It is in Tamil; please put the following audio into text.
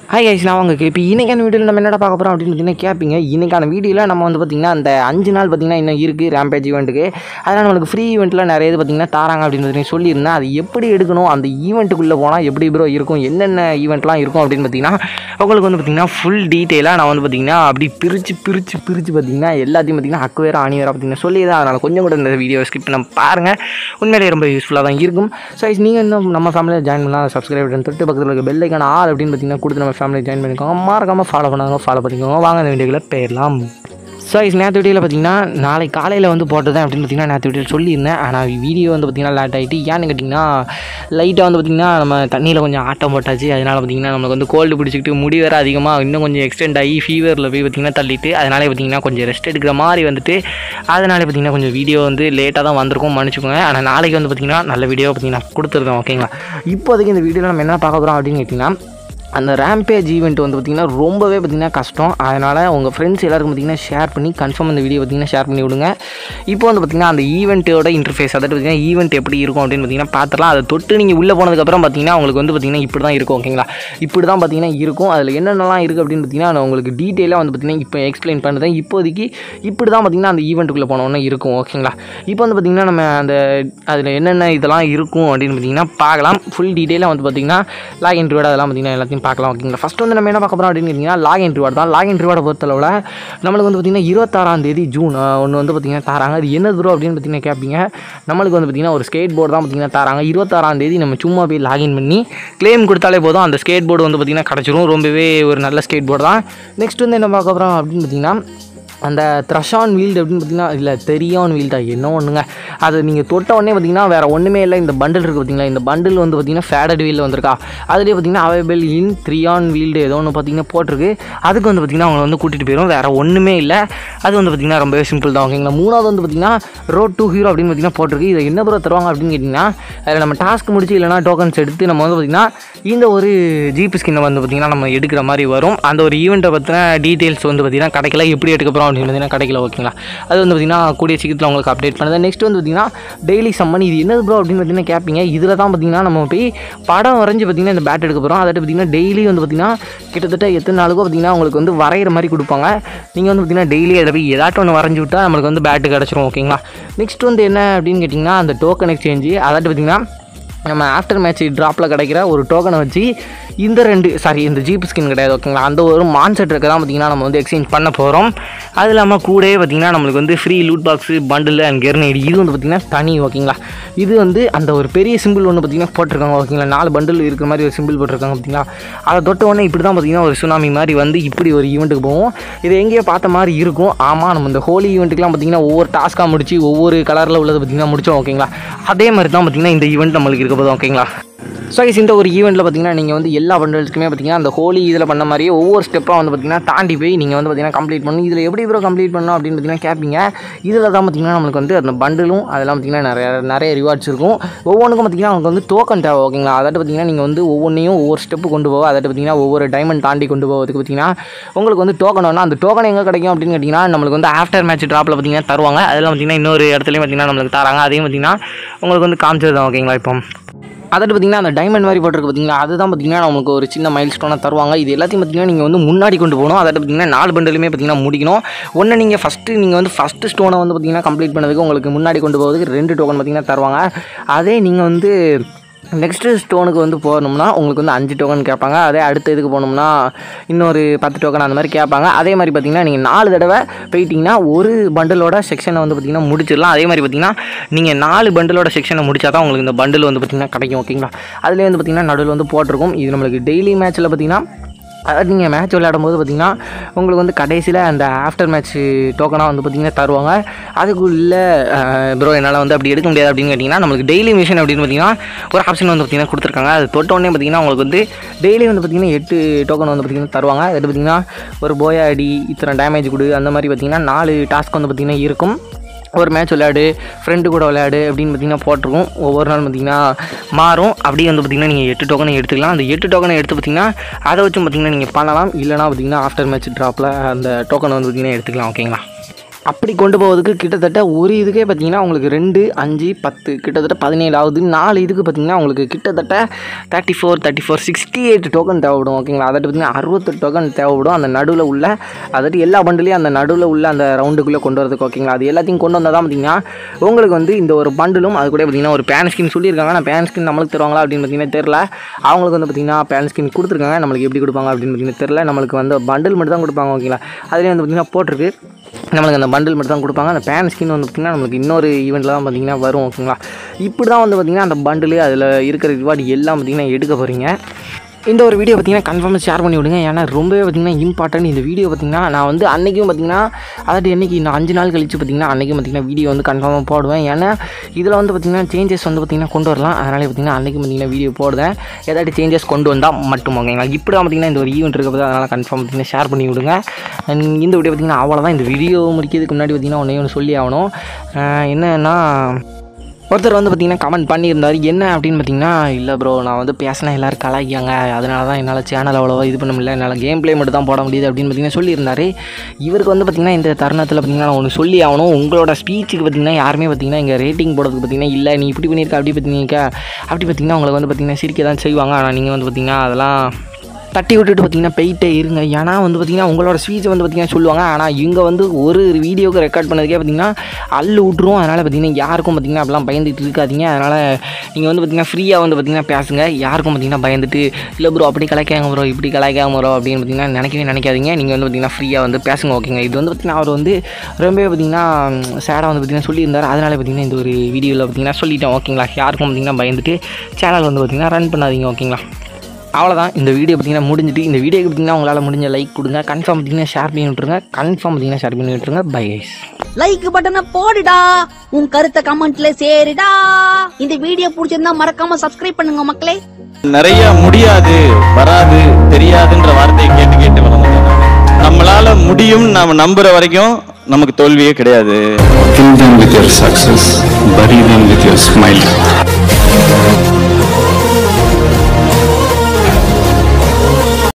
ஹாய் கைஸ் நான் உங்கள் இப்போ இன்றைக்கான வீடியோவில் நம்ம என்னடா பார்க்க போகிறோம் அப்படின்னு பார்த்தீங்கன்னா கேட்பீங்க இன்றைக்கான வீடியோவில் நம்ம வந்து பார்த்திங்கன்னா அந்த அஞ்சு நாள் பார்த்திங்கன்னா இன்னும் இருக்குது ரேம்பேஜ் ஈவெண்ட்டுக்கு அதனால் நம்மளுக்கு ஃப்ரீ ஈவெண்ட்டில் நிறைய இது பார்த்திங்கன்னா தாராங்க அப்படின்னு சொல்லி சொல்லியிருந்தேன் அது எப்படி எடுக்கணும் அந்த ஈவெண்ட்டுக்குள்ளே போனால் எப்படி ப்ரோ இருக்கும் என்னென்ன ஈவெண்ட்லாம் இருக்கும் அப்படின்னு பார்த்தீங்கன்னா உங்களுக்கு வந்து பார்த்திங்கன்னா ஃபுல் டீட்டெயிலாக நான் வந்து பார்த்திங்கன்னா அப்படி பிரித்து பிரித்து பிரித்து பார்த்திங்கன்னா எல்லாத்தையும் பார்த்திங்கன்னா அக்கு வேறு ஆணி வேறு பார்த்திங்கன்னா சொல்லிடுறேன் அதனால் கொஞ்சம் கூட இந்த வீடியோ ஸ்கிப் பண்ண பாருங்கள் உண்மையிலேயே ரொம்ப யூஸ்ஃபுல்லாக தான் இருக்கும் ஸோ நீங்கள் இன்னும் நம்ம ஃபேமிலியில் ஜாயின் பண்ணலாம் சப்ஸ்கிரைப் பண்ணி தொட்டு பக்கத்தில் இருக்க பெல் ஐக்கான ஆல் அப்படின்னு பார்த்தீங்கன்னா கொடுத்து நம்ம ஃபேமிலி ஜாயின் பண்ணிக்கோங்க மறக்காமல் ஃபாலோ பண்ணாங்க ஃபாலோ பண்ணிக்கோங்க வாங்க இந்த வீடியோவில் போயிடலாம் ஸோ இஸ் நேற்று வீடியோவில் பார்த்தீங்கன்னா நாளைக்கு காலையில் வந்து போட்டது அப்படின்னு பார்த்தீங்கன்னா நேற்று வீடியோ சொல்லியிருந்தேன் ஆனால் வீடியோ வந்து பார்த்திங்கன்னா லேட் ஆகிட்டு ஏன்னு கேட்டிங்கன்னா லைட்டாக வந்து பார்த்திங்கன்னா நம்ம தண்ணியில் கொஞ்சம் ஆட்டம் போட்டாச்சு அதனால் பார்த்திங்கன்னா நம்மளுக்கு வந்து கோல்டு பிடிச்சிக்கிட்டு முடி வேறு அதிகமாக இன்னும் கொஞ்சம் எக்ஸ்டெண்ட் ஆகி ஃபீவரில் போய் பார்த்திங்கன்னா தள்ளிட்டு அதனாலே பார்த்திங்கன்னா கொஞ்சம் ரெஸ்ட் எடுக்கிற மாதிரி வந்துட்டு அதனால பார்த்திங்கன்னா கொஞ்சம் வீடியோ வந்து லேட்டாக தான் வந்திருக்கும் மன்னிச்சுக்கோங்க ஆனால் நாளைக்கு வந்து பார்த்திங்கன்னா நல்ல வீடியோ பார்த்திங்கன்னா கொடுத்துருக்கோம் ஓகேங்களா இப்போதைக்கு இந்த வீடியோவில் நம்ம என்ன பார்க்க போகிறோம் அப்படின்னு கேட்டிங்கன்னா அந்த ரேம்பேஜ் ஈவெண்ட் வந்து பார்த்திங்கன்னா ரொம்பவே பார்த்திங்கன்னா கஷ்டம் அதனால் உங்கள் ஃப்ரெண்ட்ஸ் எல்லாருக்கும் பார்த்திங்கன்னா ஷேர் பண்ணி கன்ஃபார்ம் அந்த வீடியோ பார்த்திங்கன்னா ஷேர் பண்ணி விடுங்க இப்போ வந்து பார்த்திங்கன்னா அந்த ஈவெண்ட்டோட இன்டர்ஃபேஸ் அதாவது பார்த்திங்கன்னா ஈவெண்ட் எப்படி இருக்கும் அப்படின்னு பார்த்திங்கன்னா பார்த்துலாம் அதை தொட்டு நீங்கள் உள்ளே போனதுக்கப்புறம் பார்த்திங்கன்னா உங்களுக்கு வந்து பார்த்திங்கன்னா இப்படி தான் இருக்கும் ஓகேங்களா இப்படி தான் பார்த்திங்கன்னா இருக்கும் அதில் என்னென்னலாம் இருக்குது அப்படின்னு பார்த்திங்கன்னா நான் உங்களுக்கு டீட்டெயிலாக வந்து பார்த்திங்கன்னா இப்போ எக்ஸ்பிளைன் பண்ணுறேன் இப்போதைக்கு இப்படி தான் பார்த்திங்கன்னா அந்த ஈவெண்ட்டுக்குள்ளே போனோன்னே இருக்கும் ஓகேங்களா இப்போ வந்து பார்த்திங்கன்னா நம்ம அந்த அதில் என்னென்ன இதெல்லாம் இருக்கும் அப்படின்னு பார்த்திங்கன்னா பார்க்கலாம் ஃபுல் டீட்டெயிலாக வந்து பார்த்திங்கன்னா லாகின் ரிவார்டு அதெல்லாம் பார்த்திங்கன்னா எல்லாத்தையும் பார்க்கலாம் ஓகேங்களா ஃபஸ்ட் வந்து நம்ம என்ன பார்க்க போகிறோம் அப்படின்னு கேட்டிங்கன்னா லாகின் ரிவார்டு தான் லாகின் ரிவார்டை பொறுத்தளவில் நம்மளுக்கு வந்து பார்த்திங்கன்னா இருபத்தாறாம் தேதி ஜூன் ஒன்று வந்து பார்த்திங்கன்னா தராங்க அது என்ன ப்ரோ அப்படின்னு பார்த்திங்கன்னா கேட்பீங்க நம்மளுக்கு வந்து பார்த்திங்கன்னா ஒரு ஸ்கேட் போர்டு தான் பார்த்திங்கன்னா தராங்க இருபத்தாறாம் தேதி நம்ம சும்மா போய் லாகின் பண்ணி க்ளைம் கொடுத்தாலே போதும் அந்த ஸ்கேட் போர்டு வந்து பார்த்திங்கன்னா கிடச்சிரும் ரொம்பவே ஒரு நல்ல ஸ்கேட் போர்டு தான் நெக்ஸ்ட் வந்து என்ன பார்க்க போகிறோம் அப்படின்னு பார்த்திங்கன்னா அந்த த்ரஷான் வீல்டு அப்படின்னு பார்த்தீங்கன்னா இல்லை தெரியான் வீல்டா என்ன ஒன்றுங்க அது நீங்கள் தொட்ட உடனே பார்த்தீங்கன்னா வேறு ஒன்றுமே இல்லை இந்த பண்டில் இருக்குது பார்த்தீங்களா இந்த பண்டில் வந்து பார்த்தீங்கன்னா ஃபேடட் வீலில் வந்திருக்கா அதுலேயே பார்த்தீங்கன்னா அவைலபிள் இன் த்ரீயான் வீல்டு ஏதோ ஒன்று பார்த்தீங்கன்னா போட்டிருக்கு அதுக்கு வந்து பார்த்தீங்கன்னா அவங்க வந்து கூட்டிகிட்டு போயிடும் வேறு ஒன்றுமே இல்லை அது வந்து பார்த்தீங்கன்னா ரொம்பவே சிம்பிள் தான் ஓகேங்களா மூணாவது வந்து பார்த்தீங்கன்னா ரோட் டூ ஹீரோ அப்படின்னு பார்த்தீங்கன்னா போட்டிருக்கு இதை என்ன ப்ரோ தருவாங்க அப்படின்னு கேட்டிங்கன்னா அதில் நம்ம டாஸ்க் முடிச்சு இல்லைனா டோக்கன்ஸ் எடுத்து நம்ம வந்து பார்த்திங்கன்னா இந்த ஒரு ஜிபி ஸ்கின்னை வந்து பார்த்திங்கன்னா நம்ம எடுக்கிற மாதிரி வரும் அந்த ஒரு ஈவெண்ட்டை பற்றின டீட்டெயில்ஸ் வந்து பார்த்திங்கன்னா கிடைக்கல எப்படி எடுக்க போகிறோம் அப்படின்னு பார்த்தீங்கன்னா கிடைக்கல ஓகேங்களா அது வந்து பார்த்திங்கன்னா கூடிய சீக்கிரத்தில் உங்களுக்கு அப்டேட் பண்ணுது நெக்ஸ்ட் வந்து பார்த்திங்கன்னா டெய்லி சம்மன் இது என்னது ப்ரோ அப்படின்னு பார்த்தீங்கன்னா கேட்பீங்க இதில் தான் பார்த்திங்கன்னா நம்ம போய் படம் வரைஞ்சி பார்த்திங்கன்னா இந்த பேட் எடுக்க போகிறோம் அதாவது பார்த்திங்கன்னா டெய்லி வந்து பார்த்திங்கன்னா கிட்டத்தட்ட எத்தனை நாளுக்கோ பார்த்திங்கன்னா உங்களுக்கு வந்து வரைகிற மாதிரி கொடுப்பாங்க நீங்கள் வந்து பார்த்திங்கன்னா டெய்லி அதை போய் ஏதாட்டும் ஒன்று வரைஞ்சி விட்டால் நம்மளுக்கு வந்து பேட்டு கிடச்சிரும் ஓகேங்களா நெக்ஸ்ட் வந்து என்ன அப்படின்னு கேட்டிங்கன்னா அந்த டோக்கன் எக்ஸ்சேஞ்சு அதாவது பார்த்திங்கன்னா நம்ம ஆஃப்டர் மேட்ச் ட்ராப்பில் கிடைக்கிற ஒரு டோக்கனை வச்சு இந்த ரெண்டு சாரி இந்த ஜீப் ஸ்கின் கிடையாது ஓகேங்களா அந்த ஒரு மான்செட் இருக்க தான் பார்த்திங்கன்னா நம்ம வந்து எக்ஸ்சேஞ்ச் பண்ண போகிறோம் அது இல்லாமல் கூடவே பார்த்திங்கன்னா நம்மளுக்கு வந்து free loot box bundle and grenade இது வந்து பார்த்திங்கன்னா தனி ஓகேங்களா இது வந்து அந்த ஒரு பெரிய சிம்பிள் ஒன்று பார்த்திங்கன்னா போட்டிருக்காங்க ஓகேங்களா நாலு பண்டில் இருக்கிற மாதிரி ஒரு சிம்பிள் போட்டிருக்காங்க பார்த்திங்களா அதை தொட்ட உடனே இப்படி தான் பார்த்திங்கன்னா ஒரு சுனாமி மாதிரி வந்து இப்படி ஒரு ஈவெண்ட்டுக்கு போவோம் இது எங்கேயோ பார்த்த மாதிரி இருக்கும் ஆமாம் நம்ம இந்த ஹோலி ஈவெண்ட்டுக்குலாம் பார்த்திங்கன்னா ஒவ்வொரு டாஸ்க்காக முடிச்சு ஒவ்வொரு கலரில் உள்ளது பார்த்திங்கன்னா முடித்தோம் ஓகேங்களா அதே மாதிரி தான் பார்த்திங்கன்னா இந்த ஈவெண்ட் நம்மளுக்கு இருக்க போதும் ஓகேங்களா ஸோ guys, இந்த ஒரு ஈவெண்ட்டில் பார்த்தீங்கன்னா நீங்கள் வந்து எல்லா பண்டல்ஸ்க்குமே பார்த்தீங்கன்னா அந்த ஹோலி இதில் பண்ண மாதிரியே ஒவ்வொரு ஸ்டெப்பாக வந்து பார்த்தீங்கன்னா தாண்டி போய் நீங்கள் வந்து பார்த்தீங்கன்னா கம்ப்ளீட் பண்ணணும் இதில் எப்படி ப்ரோ கம்ப்ளீட் பண்ணணும் அப்படின்னு பார்த்தீங்கன்னா கேட்பீங்க இதில் தான் பார்த்தீங்கன்னா நம்மளுக்கு வந்து அந்த பண்டிலும் அதெல்லாம் பார்த்தீங்கன்னா நிறைய நிறைய ரிவார்ட்ஸ் இருக்கும் ஒவ்வொன்றுக்கும் பார்த்தீங்கன்னா உங்களுக்கு வந்து டோக்கன் தேவை ஓகேங்களா அதாவது பார்த்தீங்கன்னா நீங்கள் வந்து ஒவ்வொன்றையும் ஒவ்வொரு ஸ்டெப்பு கொண்டு போவோம் அதாவது பார்த்தீங்கன்னா ஒவ்வொரு டைமண்ட் தாண்டி கொண்டு போகிறதுக்கு பார்த்தீங்கன்னா உங்களுக்கு வந்து டோக்கன் வேணும் அந்த டோக்கன் எங்கே கிடைக்கும் அப்படின்னு கேட்டிங்கன்னா நம்மளுக்கு வந்து ஆஃப்டர் மேட்ச் ட்ராப்பில் பார்த்தீங்கன்னா தருவாங்க அதெல்லாம் பார்த்தீங்கன்னா இன்னொரு இடத்துலையும் பார்த்தீங்கன்னா நம்மளுக்கு தராங்க அதையும் பார்த்தீங்கன்னா உங்களுக்கு வந்து காமிச்சது தான் ஓகேங்களா இப்போ அதாவது பார்த்தீங்கன்னா அந்த டைமண்ட் மாதிரி போட்டிருக்கு பார்த்தீங்களா அதுதான் பார்த்தீங்கன்னா நமக்கு ஒரு சின்ன மைல் ஸ்டோனாக தருவாங்க இது எல்லாத்தையும் பார்த்தீங்கன்னா நீங்கள் வந்து முன்னாடி கொண்டு போகணும் அதாவது பார்த்தீங்கன்னா நாலு பண்டலுமே பார்த்தீங்கன்னா முடிக்கணும் ஒன்று நீங்கள் ஃபஸ்ட்டு நீங்கள் வந்து ஃபஸ்ட்டு ஸ்டோனை வந்து பார்த்தீங்கன்னா கம்ப்ளீட் பண்ணதுக்கு உங்களுக்கு முன்னாடி கொண்டு போகிறதுக்கு ரெண்டு டோக்கன் பார்த்தீங்கன்னா தருவாங்க அதே நீங்கள் வந்து நெக்ஸ்ட்டு ஸ்டோனுக்கு வந்து போகணும்னா உங்களுக்கு வந்து அஞ்சு டோக்கன் கேட்பாங்க அதே அடுத்த இதுக்கு போகணும்னா இன்னொரு பத்து டோக்கன் அந்த மாதிரி கேட்பாங்க அதே மாதிரி பார்த்தீங்கன்னா நீங்கள் நாலு தடவை போயிட்டீங்கன்னா ஒரு பண்டலோட செக்ஷனை வந்து பார்த்தீங்கன்னா முடிச்சிடலாம் அதே மாதிரி பார்த்தீங்கன்னா நீங்கள் நாலு பண்டலோட செக்ஷனை முடிச்சா தான் உங்களுக்கு இந்த பண்டில் வந்து பார்த்தீங்கன்னா கிடைக்கும் ஓகேங்களா அதுலேயே வந்து பார்த்தீங்கன்னா நடுவில் வந்து போட்டிருக்கும் இது நம்மளுக்கு டெய்லி மேட்ச்சில் பார்த்தீங்கன்னா அதாவது நீங்கள் மேட்ச் விளையாடும் போது பார்த்தீங்கன்னா உங்களுக்கு வந்து கடைசியில் அந்த ஆஃப்டர் மேட்ச் டோக்கனாக வந்து பார்த்தீங்கன்னா தருவாங்க அதுக்குள்ளே ப்ரோ என்னால் வந்து அப்படி எடுக்க முடியாது அப்படின்னு கேட்டிங்கன்னா நம்மளுக்கு டெய்லி மிஷன் அப்படின்னு பார்த்தீங்கன்னா ஒரு ஆப்ஷன் வந்து பார்த்தீங்கன்னா கொடுத்துருக்காங்க அது தொட்ட உடனே பார்த்தீங்கன்னா உங்களுக்கு வந்து டெய்லி வந்து பார்த்தீங்கன்னா எட்டு டோக்கன் வந்து பார்த்தீங்கன்னா தருவாங்க அது பார்த்தீங்கன்னா ஒரு போயா அடி இத்தனை டேமேஜ் கொடு அந்த மாதிரி பார்த்தீங்கன்னா நாலு டாஸ்க் வந்து பார்த்தீங்கன்னா இருக்கும் ஒரு மேட்ச் விளையாடு ஃப்ரெண்டு கூட விளையாடு அப்படின்னு பார்த்தீங்கன்னா போட்டிருக்கும் ஒவ்வொரு நாள் பார்த்தீங்கன்னா மாறும் அப்படியே வந்து பார்த்தீங்கன்னா நீங்கள் எட்டு டோக்கனை எடுத்துக்கலாம் அந்த எட்டு டோக்கனை எடுத்து பார்த்தீங்கன்னா அதை வச்சும் பார்த்தீங்கன்னா நீங்கள் பண்ணலாம் இல்லைனா பார்த்தீங்கன்னா ஆஃப்டர் மேட்ச் ட்ராப்பில் அந்த டோக்கனை வந்து பார்த்தீங்கன்னா எடுத்துக்கலாம் ஓகேங்களா அப்படி கொண்டு போவதுக்கு கிட்டத்தட்ட ஒரு இதுக்கே பார்த்தீங்கன்னா உங்களுக்கு ரெண்டு அஞ்சு பத்து கிட்டத்தட்ட பதினேழாவது நாலு இதுக்கு பார்த்தீங்கன்னா உங்களுக்கு கிட்டத்தட்ட thirty four thirty four sixty eight token தேவைப்படும் ஓகேங்களா அதாட்டு பார்த்தீங்கன்னா அறுபத்தெட்டு டோக்கன் தேவைப்படும் அந்த நடுவில் உள்ள அதாட்டு எல்லா பண்டிலையும் அந்த நடுவில் உள்ள அந்த ரவுண்டுக்குள்ளே கொண்டு வரதுக்கு ஓகேங்களா அது எல்லாத்தையும் கொண்டு வந்தால் தான் பார்த்தீங்கன்னா உங்களுக்கு வந்து இந்த ஒரு பண்டிலும் அது கூட பார்த்தீங்கன்னா ஒரு பேன் ஸ்கின் சொல்லியிருக்காங்க ஆனால் பேன் ஸ்கின் நம்மளுக்கு தருவாங்களா அப்படின்னு பார்த்தீங்கன்னா தெரில அவங்களுக்கு வந்து பார்த்தீங்கன்னா பேன் ஸ்கின் கொடுத்துருக்காங்க நம்மளுக்கு எப்படி கொடுப்பாங்க அப்படின்னு பார்த்தீங்கன்னா தெரில நம்மளுக்கு வந்து பண்டில் மட்டும் தான் கொடுப்பாங்க ஓகேங்களா அதுலேயே வந்து பார்த்தீங்கன்னா போட்டிருக்கு நம்மளுக்கு அந்த பண்டில் மட்டும் தான் கொடுப்பாங்க அந்த பேன் ஸ்கின் வந்து பார்த்திங்கன்னா நம்மளுக்கு இன்னொரு ஈவெண்ட்டில் தான் பார்த்தீங்கன்னா வரும் ஓகேங்களா இப்படி தான் வந்து பார்த்திங்கன்னா அந்த பண்டில் அதில் இருக்கிற ரிவார்டு எல்லாம் பார்த்திங்கன்னா எடுக்க போகிறீங்க இந்த ஒரு வீடியோ பார்த்தீங்கன்னா கன்ஃபார்மாக ஷேர் பண்ணி விடுங்க ஏன்னா ரொம்பவே பார்த்தீங்கன்னா இம்பார்ட்டன்ட் இந்த வீடியோ பார்த்தீங்கன்னா நான் வந்து அன்றைக்கும் பார்த்தீங்கன்னா அதாவது என்னைக்கு இன்னும் அஞ்சு நாள் கழிச்சு பார்த்தீங்கன்னா அன்றைக்கும் பார்த்தீங்கன்னா வீடியோ வந்து கன்ஃபார்மாக போடுவேன் ஏன்னா இதில் வந்து பார்த்தீங்கன்னா சேஞ்சஸ் வந்து பார்த்தீங்கன்னா கொண்டு வரலாம் அதனால் பார்த்தீங்கன்னா அன்றைக்கும் பார்த்தீங்கன்னா வீடியோ போடுவேன் ஏதாட்டி சேஞ்சஸ் கொண்டு வந்தால் மட்டும் ஓகேங்களா இப்படி தான் பார்த்தீங்கன்னா இந்த ஒரு ஈவெண்ட் இருக்க அதனால் கன்ஃபார்ம் பார்த்தீங்கன்னா ஷேர் பண்ணி விடுங்க And இந்த வீடியோ பார்த்தீங்கன்னா அவ்வளோதான் இந்த வீடியோ முடிக்கிறதுக்கு முன்னாடி பார்த்தீங்கன்னா ஒன்றே ஒன்று சொல்லி ஆகணும் அஹ் என்னன்னா ஒருத்தர் வந்து பார்த்தீங்கன்னா கமெண்ட் பண்ணியிருந்தார் என்ன அப்படின்னு பார்த்தீங்கன்னா இல்லை ப்ரோ நான் வந்து பேசினா எல்லோரும் கலாய்க்காங்க அதனால தான் என்னால் சேனல் அவ்வளோவா இது பண்ண முடியல என்னால் கேம் ப்ளே மட்டும் தான் போட முடியுது அப்படின்னு பார்த்தீங்கன்னா சொல்லியிருந்தாரு இவருக்கு வந்து பார்த்தீங்கன்னா இந்த தருணத்தில் பார்த்தீங்கன்னா நான் ஒன்று சொல்லி ஆகணும் உங்களோட ஸ்பீச்சுக்கு பார்த்தீங்கன்னா யாருமே பார்த்தீங்கன்னா இங்கே ரேட்டிங் போடுறதுக்கு பார்த்தீங்கன்னா இல்லை நீ இப்படி பண்ணியிருக்க அப்படி பண்ணியிருக்க அப்படி பார்த்தீங்கன்னா உங்களுக்கு வந்து பார்த்தீங்கன்னா சிரிக்க தான் செய்வாங்க ஆனால் நீங்கள் வந்து பார்த்தீங்கன்னா அதெல்லாம் தட்டி விட்டுட்டு பார்த்தீங்கன்னா போயிட்டே இருங்க ஏன்னா வந்து பார்த்தீங்கன்னா உங்களோட ஸ்பீச் வந்து பார்த்தீங்கன்னா சொல்லுவாங்க ஆனால் இவங்க வந்து ஒரு வீடியோக்கு ரெக்கார்ட் பண்ணதுக்கே பார்த்தீங்கன்னா அள்ளு விட்ருவோம் அதனால் பார்த்தீங்கன்னா யாருக்கும் பார்த்தீங்கன்னா அப்படிலாம் பயந்துட்டு இருக்காதீங்க அதனால் நீங்கள் வந்து பார்த்தீங்கன்னா ஃப்ரீயாக வந்து பார்த்தீங்கன்னா பேசுங்க யாருக்கும் பார்த்தீங்கன்னா பயந்துட்டு இல்லை ப்ரோ அப்படி கலாய்க்காங்க ப்ரோ இப்படி கலாய்க்காங்க ப்ரோ அப்படின்னு பார்த்தீங்கன்னா நினைக்கவே நினைக்காதீங்க நீங்கள் வந்து பார்த்தீங்கன்னா ஃப்ரீயாக வந்து பேசுங்க ஓகேங்க இது வந்து பார்த்தீங்கன்னா அவர் வந்து ரொம்பவே பார்த்தீங்கன்னா சேடாக வந்து பார்த்தீங்கன்னா சொல்லியிருந்தார் அதனால் பார்த்தீங்கன்னா இந்த ஒரு வீடியோவில் பார்த்தீங்கன்னா சொல்லிட்டேன் ஓகேங்களா யாருக்கும் பார்த்தீங்கன்னா பயந்துட்டு சேனல் வந்து பார்த்தீங்கன்னா ரன் பண்ணாதீங்க ஓகேங்களா அவ்வளோதான் இந்த வீடியோ பார்த்தீங்கன்னா முடிஞ்சிட்டு இந்த வீடியோக்கு பார்த்தீங்கன்னா உங்களால் முடிஞ்ச லைக் கொடுங்க கன்ஃபார்ம் பார்த்தீங்கன்னா ஷேர் பண்ணி விட்ருங்க கன்ஃபார்ம் பார்த்தீங்கன்னா ஷேர் பண்ணி விட்ருங்க பை கைஸ் லைக் பட்டனை போடுடா உன் கருத்தை கமெண்ட்ல சேருடா இந்த வீடியோ பிடிச்சிருந்தா மறக்காம சப்ஸ்கிரைப் பண்ணுங்க மக்களே நிறைய முடியாது வராது தெரியாதுன்ற வார்த்தையை கேட்டு கேட்டு வளர்ந்தேன் நானு. நம்மளால முடியும் நாம நம்புற வரைக்கும் நமக்கு தோல்வியே கிடையாது Kill them with your success, bury them with your smile.